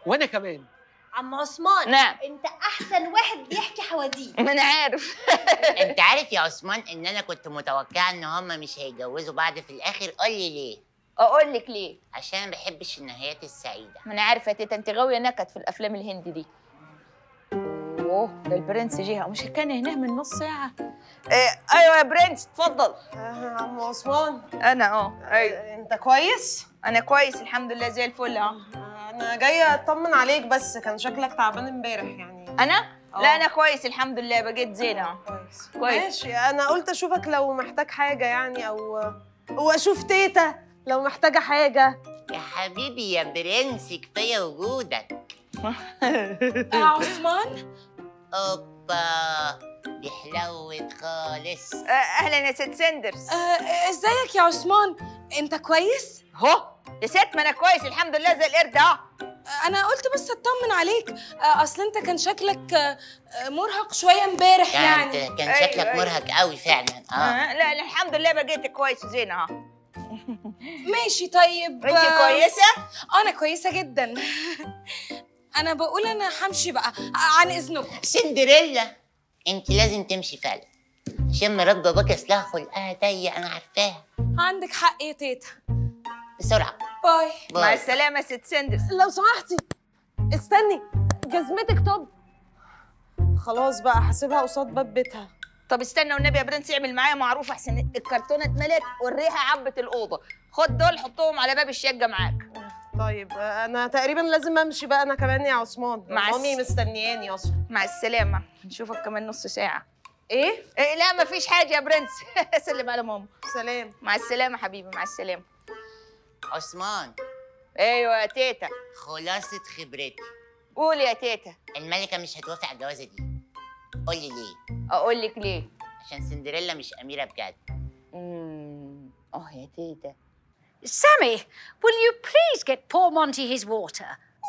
وانا كمان عم عثمان نعم. انت احسن واحد بيحكي حواديت ما انا عارف انت عارف يا عثمان ان انا كنت متوقعه ان هما مش هيتجوزوا بعض في الاخر قول لي ليه اقول لك ليه عشان ما بحبش النهايات السعيده ما انا عارفه يا تيتا انت غاويه نكد في الافلام الهندي دي اوه ده البرنس جه مش كان هنا من نص ساعه إيه ايوه يا برنس اتفضل آه، عم عثمان انا اه ايوه آه، انت كويس؟ انا كويس الحمد لله زي الفل اه آه، انا جايه اطمن عليك بس كان شكلك تعبان امبارح يعني انا آه. لا انا كويس الحمد لله بقيت زينه اه كويس كويس. ماشي انا قلت اشوفك لو محتاج حاجه يعني او واشوف تيتا لو محتاجه حاجه يا حبيبي يا برنس كفايه وجودك يا عثمان اوبا دي حلوت خالص آه، اهلا يا ست سندرز آه، ازيك يا عثمان انت كويس هو يا ست ما انا كويس الحمد لله زي القرد اه انا قلت بس اطمن عليك آه، اصل انت كان شكلك آه، آه، مرهق شويه امبارح يعني يعني انت كان أيوة، شكلك أيوة. مرهق قوي فعلا اه آه، لا لا الحمد لله بقيت كويس وزينه اه ماشي طيب انت آه، كويسه انا كويسه جدا انا بقول انا همشي بقى عن اذنكم سندريلا انت لازم تمشي فعلا عشان مرات باباك اصلها خلقها ضيق انا عارفاها عندك حق يا تيتا بسرعه باي مع باي. السلامه يا ست سندرز لو سمحتي استني جزمتك طب خلاص بقى هسيبها قصاد باب بيتها طب استنى والنبي يا برنس اعمل معايا معروف احسن الكرتونه اتملت والريحه عبت الاوضه خد دول حطهم على باب الشقه معاك طيب آه، انا تقريبا لازم امشي بقى انا كمان يا عثمان مع الس- مامي مستنياني اصلا مع السلامه نشوفك كمان نص ساعه ايه إيه لا مفيش حاجه يا برنس سلم على ماما سلام مع السلامه حبيبي مع السلامه عثمان ايوه يا تيتا خلاصة خبرتي قولي يا تيتا الملكة مش هتوافق على الجوازة دي قولي ليه اقول لك ليه عشان سندريلا مش أميرة بجد امم اه يا تيتا Sammy, will you please get poor Monty his water?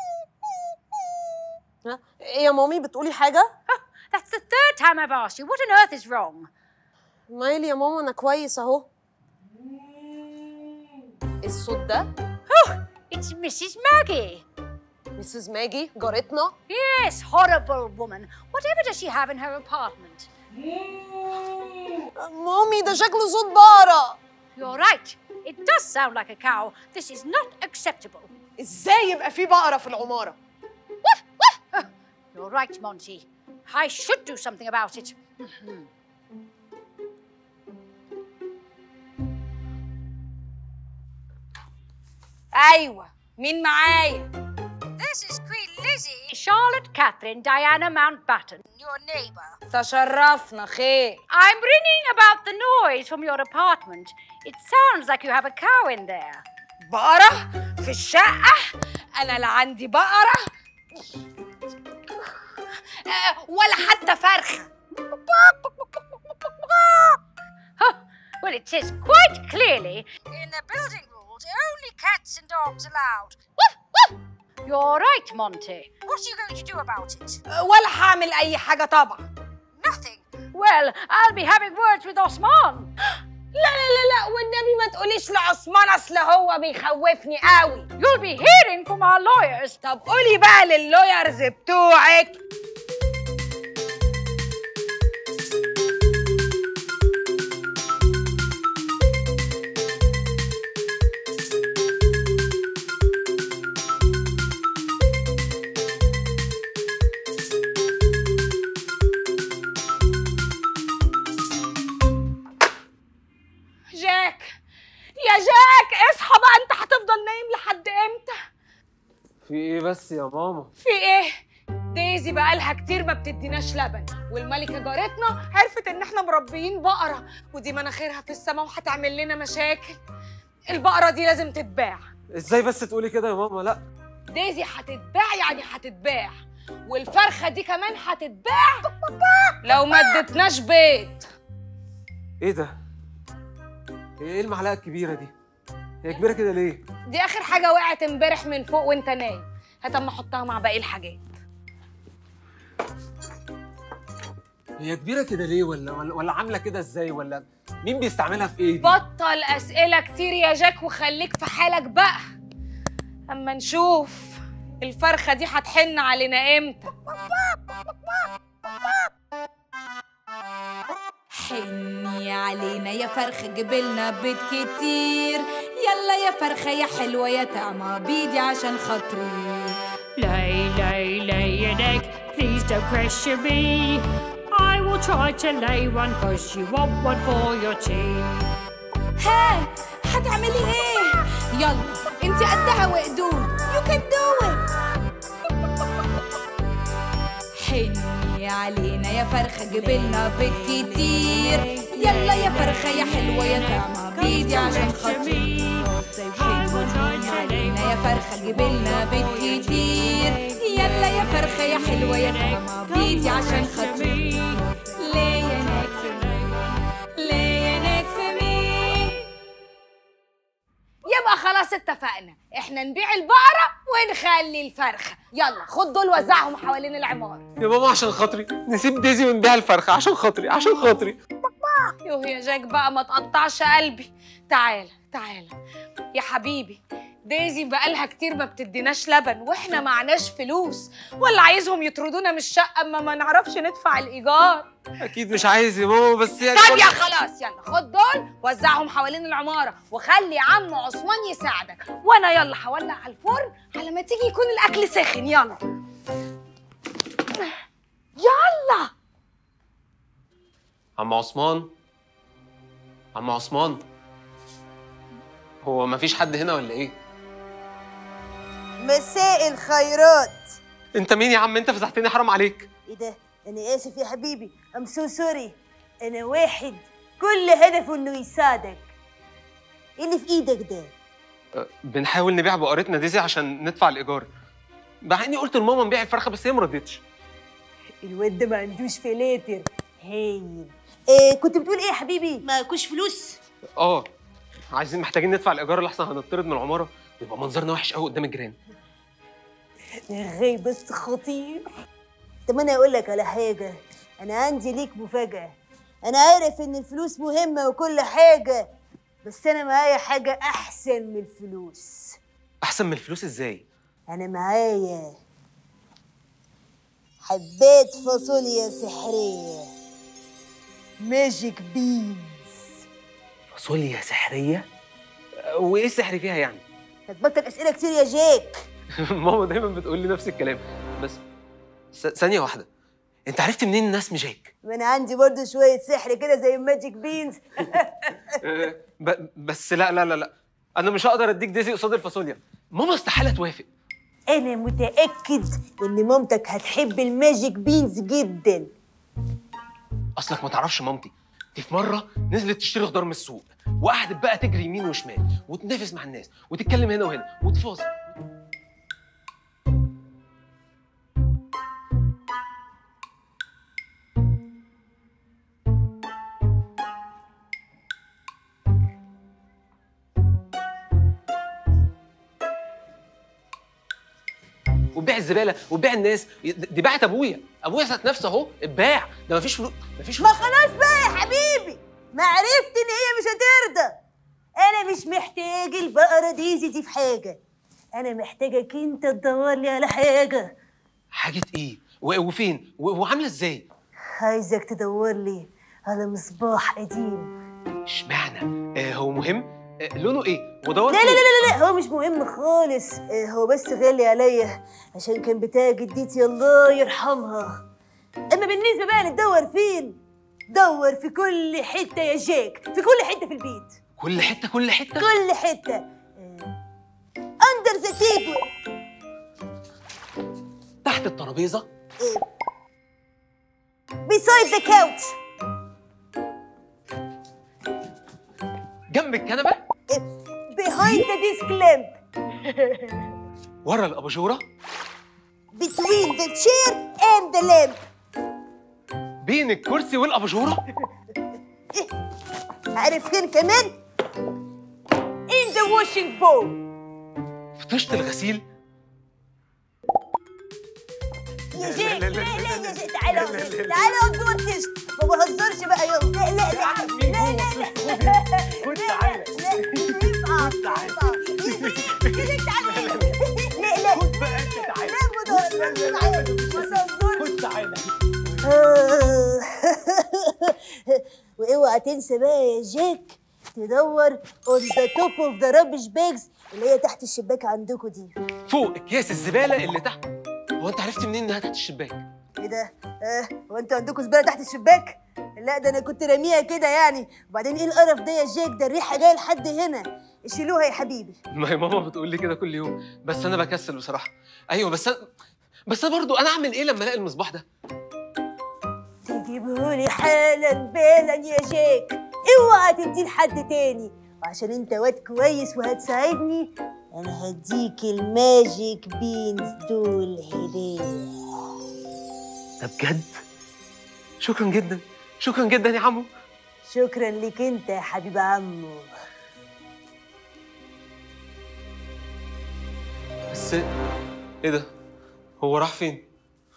ها؟ ايه يا مامي بتقولي حاجه That's the third time I've asked you. What on earth is wrong? مالي يا ماما انا كويس اهو الصوت ده It's Mrs. Maggie. مسز ماجي جارتنا Yes, horrible woman. Whatever does she have in her apartment? مامي ده شكله صوت بقرة You're right. It does sound like a cow. This is not acceptable. ازاي يبقى في بقرة في العمارة You're right, Monty. I should do something about it. ايوه مين معايا This is Queen Lizzie. Charlotte Catherine Diana Mountbatten, your neighbor. تشرفنا خير I'm ringing about the noise from your apartment. It sounds like you have a cow in there. بقرة في الشقة أنا لا عندي بقرة آه، ولا حتى فرخة Huh. Well, it says quite clearly in the building rules only cats and dogs allowed. You're right, Monty. What are you going to do about it? آه، ولا هعمل أي حاجة طبعا Nothing. Well, I'll be having words with Osman. لا لا لا لا والنبي ما تقوليش لعثمان أصل هو بيخوفني قوي You'll be hearing from our lawyers. طب قولي بقى لللويرز بتوعك جاك يا جاك اصحى بقى انت هتفضل نايم لحد امتى في ايه بس يا ماما في ايه دايزي بقالها كتير ما بتديناش لبن والملكه جارتنا عرفت ان احنا مربيين بقره ودي مناخيرها في السما وهتعمل لنا مشاكل البقره دي لازم تتباع ازاي بس تقولي كده يا ماما لا دايزي هتتباع يعني هتتباع والفرخه دي كمان هتتباع لو ما ادتناش بيض ايه ده هي ايه المعلقه الكبيره دي هي كبيره كده ليه دي اخر حاجه وقعت امبارح من فوق وانت نايم هات اما احطها مع باقي الحاجات هي كبيره كده ليه ولا ولا, ولا عامله كده ازاي ولا مين بيستعملها في ايه دي بطل اسئله كتير يا جاك وخليك في حالك بقى اما نشوف الفرخه دي هتحن علينا امتى حني علينا يا فرخة جبلنا بيض كتير يلا يا فرخة يا حلوة يا طعمة بيدي عشان خاطري Lay, lay, lay an egg. Please don't pressure me. I will try to lay one cause you want one for your tea. ها هتعملي ايه يلا انت قدها وقدود you can do it حني علينا يا فرخة جبلنا بيض كتير يلا يا فرخة يا حلوة يا طعمة بيدي عشان خاطري حني علينا يا فرخة جبلنا بيض كتير يلا يا فرخة يا حلوة يا طعمة بيدي عشان خاطري ليه يا ناك في مين ليه يا ناك في مين يبقى خلاص اتفقنا احنا نبيع البقره ونخلي الفرخه يلا خد دول وزعهم حوالين العماره يا ماما عشان خاطري نسيب ديزي ونبيع الفرخه عشان خاطري عشان خاطري يوه يا جاك بقى ما تقطعش قلبي تعالى تعالى يا حبيبي دايزي بقالها كتير ما بتديناش لبن واحنا معناش فلوس ولا عايزهم يطردونا من الشقه اما ما نعرفش ندفع الايجار اكيد مش عايز يا ماما بس يعني طب يا خلاص يلا خد دول وزعهم حوالين العماره وخلي عم عثمان يساعدك وانا يلا هولع على الفرن على ما تيجي يكون الاكل ساخن يلا يلا عم عثمان عم عثمان هو مفيش حد هنا ولا ايه مساء الخيرات انت مين يا عم انت فزعتني حرام عليك ايه ده انا اسف يا حبيبي ام سو سوري انا واحد كل هدفه انه يساعدك ايه اللي في ايدك ده أه، بنحاول نبيع بقرتنا ديزي عشان ندفع الايجار مع اني قلت لماما نبيع الفرخه بس هي ما رضتش الواد ده ما عندوش فلاتر هايل إيه كنت بتقول ايه يا حبيبي ماكوش فلوس اه عايزين محتاجين ندفع الايجار اللي احسن هنطرد من العماره ويبقى منظرنا وحش قوي قدام الجيران غاي بس خطير طب انا اقول لك على حاجه انا عندي ليك مفاجاه انا عارف ان الفلوس مهمه وكل حاجه بس انا معايا حاجه احسن من الفلوس احسن من الفلوس ازاي انا معايا حبات فاصوليا سحريه ماجيك بينز فاصوليا سحريه أه، وايه السحر فيها يعني هتبطل اسئله كتير يا جاك ماما دايما بتقول لي نفس الكلام بس س- ثانيه واحده انت عرفت منين الناس مش هيك ما انا عندي برضو شويه سحر كده زي الماجيك بينز أه، ب- بس لا لا لا لا انا مش هقدر اديك ديزي قصاد الفاصوليا ماما استحاله توافق انا متاكد ان مامتك هتحب الماجيك بينز جدا اصلك ما تعرفش مامتي دي في مره نزلت تشتري خضار من السوق وقعدت بقى تجري يمين وشمال وتنافس مع الناس وتتكلم هنا وهنا وتفاصل وتبيع الزباله وتبيع الناس دي باعت ابويا ابويا ذات نفسه اهو اتباع ده مفيش فلوس مفيش ما فلوس خلاص بقى يا حبيبي ما عرفت ان هي مش هترضى انا مش محتاج البقره دي دي في حاجه انا محتاجك انت تدور لي على حاجه حاجه ايه و- وفين و- وعامله ازاي عايزك تدور لي على مصباح قديم اشمعنى آه هو مهم آه لونه ايه ودور لا لا فين؟ لا لا لا هو مش مهم خالص آه، هو بس غالي عليا عشان كان بتاع جدتي الله يرحمها اما بالنسبه بقى لتدور فين دور في كل حته يا جاك في كل حته في البيت كل حته كل حته كل حته اندر ذا تيبل تحت الترابيزه beside the couch جنب الكنبه behind the desk lamp ورا الاباجوره between the chair and the lamp بين الكرسي والاباجوره عارف فين كمان in the washing bowl في طشت الغسيل يا جاي لا لا يا جاي تعالى تعالى اقعد جوه الكشك ما بهزرش بقى يلا لا لا لا لا لا لا خد تعالى لا لا لا لا لا لا لا لا لا لا لا لا لا آه. واوعى تنسى بقى يا جاك تدور on the top of the rubbish bags اللي هي تحت الشباك عندكم دي فوق اكياس الزباله اللي تحت هو انت عرفت منين انها تحت الشباك ايه ده؟ آه هو انتوا عندكم زباله تحت الشباك؟ لا ده انا كنت راميها كده يعني وبعدين ايه القرف ده يا جاك ده الريحه جايه لحد هنا شيلوها يا حبيبي ما هي ماما بتقول لي كده كل يوم بس انا بكسل بصراحه ايوه بس أنا... بس انا برضو انا اعمل ايه لما الاقي المصباح ده تجيبهولي حالا بالا يا جاك اوعى تديه لحد تاني وعشان انت واد كويس وهتساعدني انا هديك الماجيك بينز دول هديه ده بجد شكرا جدا شكرا جدا يا عمو شكرا لك انت يا حبيب عمو بس ايه ده هو راح فين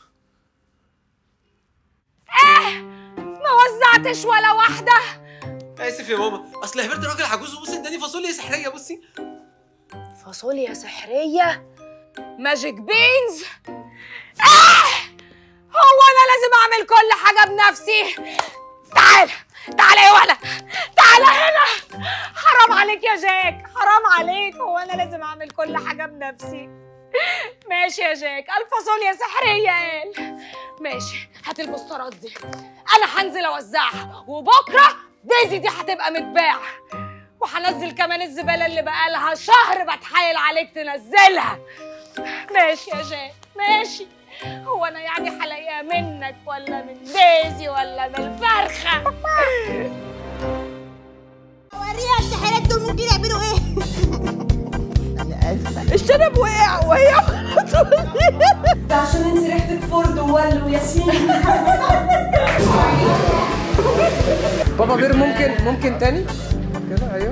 ما وزعتش ولا واحدة اسف يا ماما اصل هبرت راجل عجوز وبص اداني فاصوليا سحريه بصي فاصوليا سحرية ماجيك بينز آه! هو أنا لازم أعمل كل حاجة بنفسي تعال تعال يا ولد تعال هنا حرام عليك يا جاك حرام عليك هو أنا لازم أعمل كل حاجة بنفسي ماشي يا جاك الفاصوليا سحرية قال ماشي هات البوسترات دي أنا هنزل أوزعها وبكرة دايزي دي هتبقى متباعة وهنزل كمان الزبالة اللي بقالها شهر بتحايل عليك تنزلها ماشي يا جاك ماشي هو انا يعني هلاقيها منك ولا من دايزي ولا من الفرخة وريها السحرات دول ممكن يعملوا ايه الشنب وقع وهي ده عشان انت ريحتك فرد وول وياسمين بابا بير ممكن ممكن تاني كده ايوه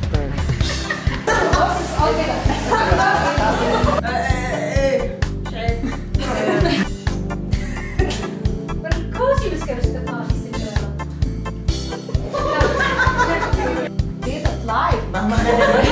But of course you must go to the party, Cinderella. Here's a fly.